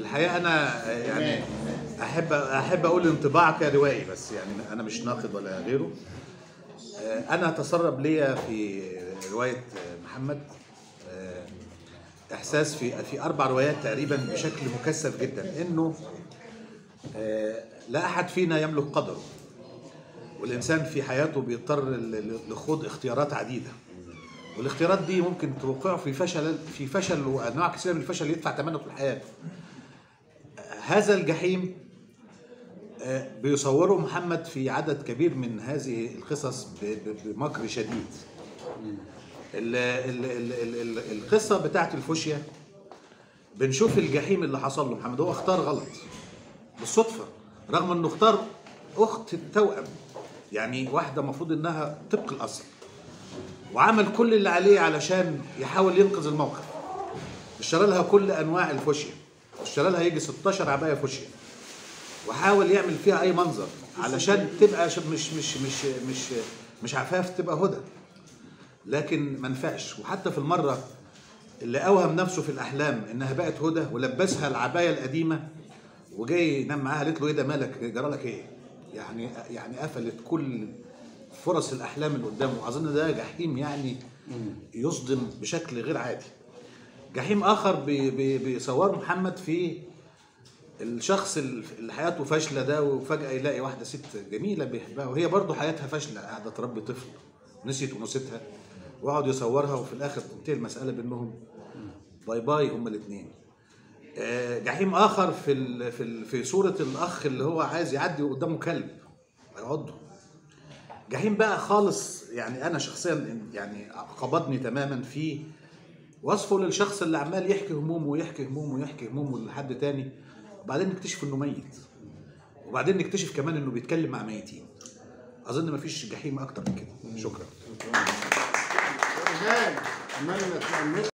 الحقيقه انا يعني احب احب اقول انطباع كروائي بس يعني انا مش ناقد ولا غيره انا تسرب ليا في روايه محمد احساس في في اربع روايات تقريبا بشكل مكثف جدا انه لا احد فينا يملك قدره والانسان في حياته بيضطر لخوض اختيارات عديده والاختيارات دي ممكن توقعه في فشل في فشل وانواع كثيره من الفشل يدفع ثمنه طول حياته هذا الجحيم بيصوره محمد في عدد كبير من هذه القصص بمكر شديد ال ال ال ال ال القصه بتاعت الفوشيا بنشوف الجحيم اللي حصل له محمد هو اختار غلط بالصدفه رغم انه اختار اخت التوأم يعني واحده المفروض انها طبق الاصل وعمل كل اللي عليه علشان يحاول ينقذ الموقف اشترى لها كل انواع الفوشيا اشترى لها يجي 16 عبايه فوشيا وحاول يعمل فيها اي منظر علشان تبقى مش مش مش مش مش عفاف تبقى هدى لكن ما نفعش وحتى في المره اللي اوهم نفسه في الاحلام انها بقت هدى ولبسها العبايه القديمه وجاي ينام معاها قالت له ايه ده مالك جرى لك ايه؟ يعني يعني قفلت كل فرص الاحلام اللي قدامه اظن ده جحيم يعني يصدم بشكل غير عادي جحيم اخر بي بي بيصوره محمد في الشخص اللي حياته فاشله ده وفجاه يلاقي واحده ست جميله بيحبها وهي برضه حياتها فاشله قاعده تربي طفل نسيت انوثتها وقعد يصورها وفي الاخر تنتهي المساله بانهم باي باي هما الاثنين جحيم اخر في ال في ال في صوره الاخ اللي هو عايز يعدي قدامه كلب هيعضه جحيم بقى خالص يعني انا شخصيا يعني قبضني تماما في وصفه للشخص اللي عمال يحكي همومه ويحكي همومه ويحكي همومه لحد تاني وبعدين نكتشف انه ميت وبعدين نكتشف كمان انه بيتكلم مع ميتين اظن مفيش جحيم اكتر من كده شكرا